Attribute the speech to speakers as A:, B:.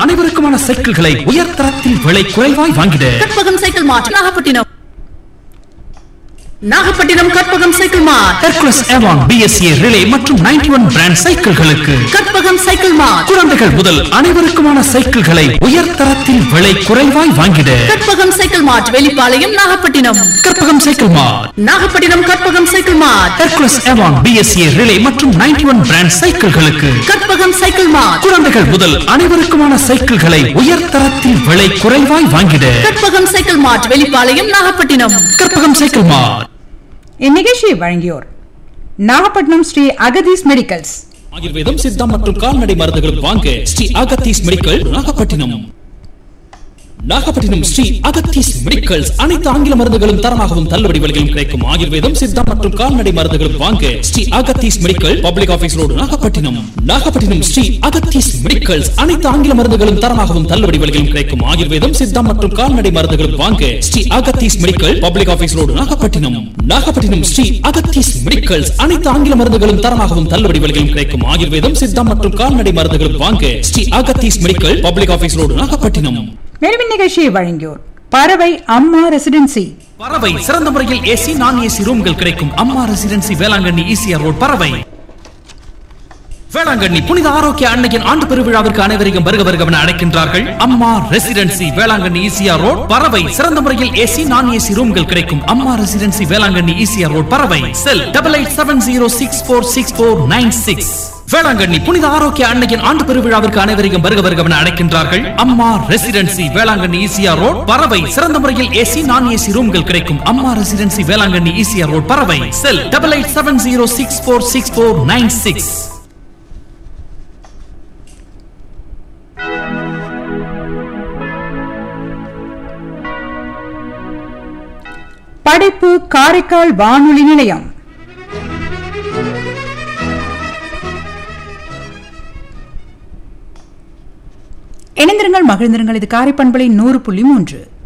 A: அனைவருக்குமான சைக்கிள்களை உயர்தரத்தில் விலை குறைவாய் வாங்கிட
B: Karpagam cycle mart Nagapattinam Nagapattinam Karpagam cycle mart
A: Hercules Avon BSA Raleigh மற்றும் 91 ஒன் பிராண்ட் சைக்கிள்களுக்கு
B: கற்பகம் சைக்கிள் மார்ட்
A: குழந்தைகள் முதல் அனைவருக்குமான சைக்கிள்களை உயர்தரத்தில் விலை குறைவாய் வாங்கிட
B: Karpagam cycle mart Velipalayam Nagapattinam
A: Karpagam cycle mart
B: Nagapattinam Karpagam cycle mart
A: Hercules Avon BSA Raleigh மற்றும் 91 ஒன் பிராண்ட் சைக்கிள்களுக்கு
B: கற்பகம் சைக்கிள் மார்ட்
A: குழந்தைகள் முதல் அனைவருக்குமான சைக்கிள்களை உயர்தரத்தில் விலை குறைவாய் வாங்கிட
B: Karpagam cycle mart Velipalayam Nagapattinam
A: Karpagam cycle mart
C: இந்நிகழ்ச்சியை வழங்கியோர் நாகப்பட்டினம் ஸ்ரீ அகதீஸ் மெடிக்கல்ஸ்
A: ஆயுர்வேதம் சித்தம் மற்றும் கால்நடை மருந்துகளும் வாங்க ஸ்ரீ அகத்தீஸ் மெடிக்கல் நாகப்பட்டினம் நாகப்பட்டினம் ஸ்ரீ அகத்தீஸ் மெடிக்கல்ஸ் அனைத்து ஆங்கில மருந்துகளும் தரமாகவும் தள்ளுபடி விலையிலும் கிடைக்கும் ஆயுர்வேதம் சித்தம் மற்றும் கால்நடை மருந்துகளும் வாங்க Sri Agathees medical public office road Nagapattinam Nagapattinam Sri Agathees medicals அனைத்து ஆங்கில மருந்துகளும் தரமாகவும் தள்ளுபடி விலையிலும் கிடைக்கும் ஆயுர்வேதம் சித்தம் மற்றும் கால்நடை மருந்துகளும் வாங்க Sri Agathees medical public office road Nagapattinam Nagapattinam Sri Agathees medicals அனைத்து ஆங்கில மருந்துகளும் தரமாகவும் தள்ளுபடி விலையிலும் கிடைக்கும் ஆயுர்வேதம் சித்தம் மற்றும் கால்நடை மருந்துகளும் வாங்க Sri Agathees medical public office road Nagapattinam
C: மேலும் இந்நிகழ்ச்சியை வழங்கியோர் பறவை அம்மா ரெசிடென்சி
A: பறவை சிறந்த முறையில் ஏசி நான் ஏசி ரூம்கள் கிடைக்கும் அம்மா ரெசிடென்சி வேளாங்கண்ணி ஈசிஆர் ரோட் பறவை வேளாங்கண்ணி புனித ஆரோக்கிய அன்னையின் ஆண்டு பெருவிழாவிற்கு அனைவரையும் வருக வருகவென அழைக்கின்றார்கள் அம்மா ரெசிடென்சி வேளாங்கண்ணி ஈசிஆர் ரோட் பறவை சிறந்த முறையில் ஏசி நான் ஏசி ரூம்கள் கிடைக்கும் அம்மா ரெசிடென்சி வேளாங்கண்ணி ஈசிஆர் ரோட் பறவை cell double eight seven zero six four six four nine six Velankanni புனித ஆரோக்கிய அன்னையின் ஆண்டு பெருவிழாவிற்கு அனைவரையும் வருக வருகவென அழைக்கின்றார்கள் அம்மா ரெசிடென்சி வேளாங்கண்ணி ஈசிஆர் ரோட் பறவை சிறந்த முறையில் ஏசி நான் ஏசி ரூம்கள் கிடைக்கும் அம்மா ரெசிடென்சி வேளாங்கண்ணி ஈசிஆர் ரோட் பறவை cell double eight seven zero six four six four nine six
C: படைப்பு காரைக்கால் வானொலி நிலையம் இணைந்திருங்கள் மகிழ்ந்திருங்கள் இது காரை பண்பலை நூறு புள்ளி மூன்று